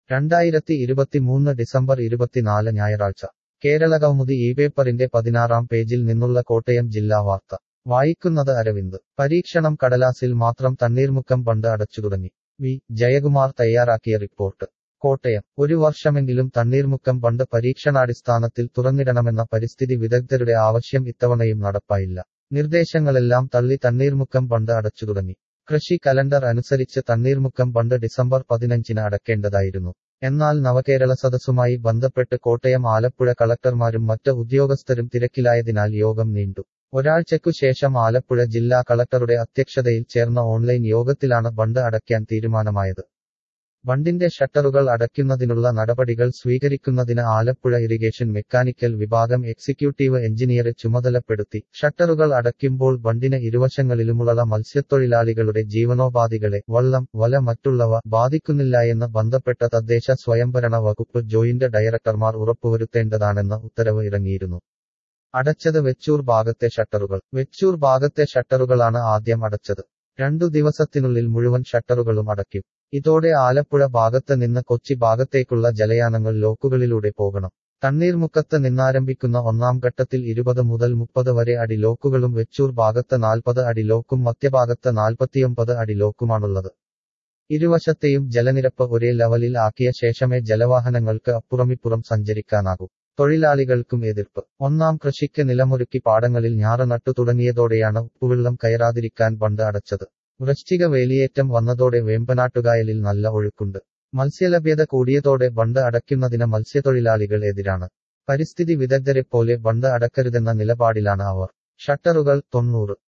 രണ്ടായിരത്തി ഇരുപത്തിമൂന്ന് ഡിസംബർ ഇരുപത്തിനാല് ഞായറാഴ്ച കേരള കൗമുദി ഈ പേപ്പറിന്റെ പതിനാറാം പേജിൽ നിന്നുള്ള കോട്ടയം ജില്ലാ വാർത്ത വായിക്കുന്നത് അരവിന്ദ് പരീക്ഷണം കടലാസിൽ മാത്രം തണ്ണീർമുക്കം ബണ്ട് അടച്ചു തുടങ്ങി വി ജയകുമാർ തയ്യാറാക്കിയ റിപ്പോർട്ട് കോട്ടയം ഒരു വർഷമെങ്കിലും തണ്ണീർമുക്കം ബണ്ട് പരീക്ഷണാടിസ്ഥാനത്തിൽ തുറന്നിടണമെന്ന പരിസ്ഥിതി വിദഗ്ധരുടെ ആവശ്യം ഇത്തവണയും നടപ്പായില്ല നിർദ്ദേശങ്ങളെല്ലാം തള്ളി തണ്ണീർമുക്കം ബണ്ട് അടച്ചു തുടങ്ങി കൃഷി കലണ്ടർ അനുസരിച്ച് തണ്ണീർമുക്കം ബണ്ട് ഡിസംബർ പതിനഞ്ചിന് അടക്കേണ്ടതായിരുന്നു എന്നാൽ നവകേരള സദസ്സുമായി ബന്ധപ്പെട്ട് കോട്ടയം ആലപ്പുഴ കളക്ടർമാരും മറ്റ് ഉദ്യോഗസ്ഥരും തിരക്കിലായതിനാൽ യോഗം നീണ്ടു ഒരാഴ്ചയ്ക്കു ശേഷം ആലപ്പുഴ ജില്ലാ കളക്ടറുടെ അധ്യക്ഷതയിൽ ചേർന്ന ഓൺലൈൻ യോഗത്തിലാണ് ബണ്ട് അടയ്ക്കാൻ തീരുമാനമായത് ബണ്ടിന്റെ ഷട്ടറുകൾ അടയ്ക്കുന്നതിനുള്ള നടപടികൾ സ്വീകരിക്കുന്നതിന് ആലപ്പുഴ ഇറിഗേഷൻ മെക്കാനിക്കൽ വിഭാഗം എക്സിക്യൂട്ടീവ് എഞ്ചിനീയറെ ചുമതലപ്പെടുത്തി ഷട്ടറുകൾ അടയ്ക്കുമ്പോൾ ബണ്ടിന് ഇരുവശങ്ങളിലുമുള്ള മത്സ്യത്തൊഴിലാളികളുടെ ജീവനോപാധികളെ വള്ളം വല മറ്റുള്ളവ ബാധിക്കുന്നില്ല എന്ന് ബന്ധപ്പെട്ട തദ്ദേശ സ്വയംഭരണ വകുപ്പ് ജോയിന്റ് ഡയറക്ടർമാർ ഉറപ്പുവരുത്തേണ്ടതാണെന്ന് ഉത്തരവ് ഇറങ്ങിയിരുന്നു അടച്ചത് വെച്ചൂർ ഭാഗത്തെ ഷട്ടറുകൾ വെച്ചൂർ ഭാഗത്തെ ഷട്ടറുകളാണ് ആദ്യം അടച്ചത് രണ്ടു ദിവസത്തിനുള്ളിൽ മുഴുവൻ ഷട്ടറുകളും അടയ്ക്കും ഇതോടെ ആലപ്പുഴ ഭാഗത്ത് നിന്ന് കൊച്ചി ഭാഗത്തേക്കുള്ള ജലയാനങ്ങൾ ലോക്കുകളിലൂടെ പോകണം തണ്ണീർമുക്കത്ത് നിന്നാരംഭിക്കുന്ന ഒന്നാം ഘട്ടത്തിൽ ഇരുപത് മുതൽ മുപ്പത് വരെ അടി ലോക്കുകളും വെച്ചൂർ ഭാഗത്ത് നാൽപ്പത് അടി ലോക്കും മധ്യഭാഗത്ത് നാൽപ്പത്തിയൊമ്പത് അടി ലോക്കുമാണുള്ളത് ഇരുവശത്തെയും ജലനിരപ്പ് ഒരേ ലെവലിൽ ആക്കിയ ശേഷമേ ജലവാഹനങ്ങൾക്ക് അപ്പുറമിപ്പുറം സഞ്ചരിക്കാനാകൂ തൊഴിലാളികൾക്കും എതിർപ്പ് ഒന്നാം കൃഷിക്ക് നിലമൊരുക്കി പാടങ്ങളിൽ ഞാറ് നട്ടു തുടങ്ങിയതോടെയാണ് ഉപ്പുവെള്ളം കയറാതിരിക്കാൻ ബണ്ട് അടച്ചത് വൃശ്ചിക വേലിയേറ്റം വന്നതോടെ വേമ്പനാട്ടുകായലിൽ നല്ല ഒഴുക്കുണ്ട് മത്സ്യലഭ്യത കൂടിയതോടെ ബണ്ട് അടയ്ക്കുന്നതിന് മത്സ്യത്തൊഴിലാളികൾ എതിരാണ് പരിസ്ഥിതി വിദഗ്ധരെപ്പോലെ ബണ്ട് അടക്കരുതെന്ന നിലപാടിലാണ് അവർ ഷട്ടറുകൾ തൊണ്ണൂറ്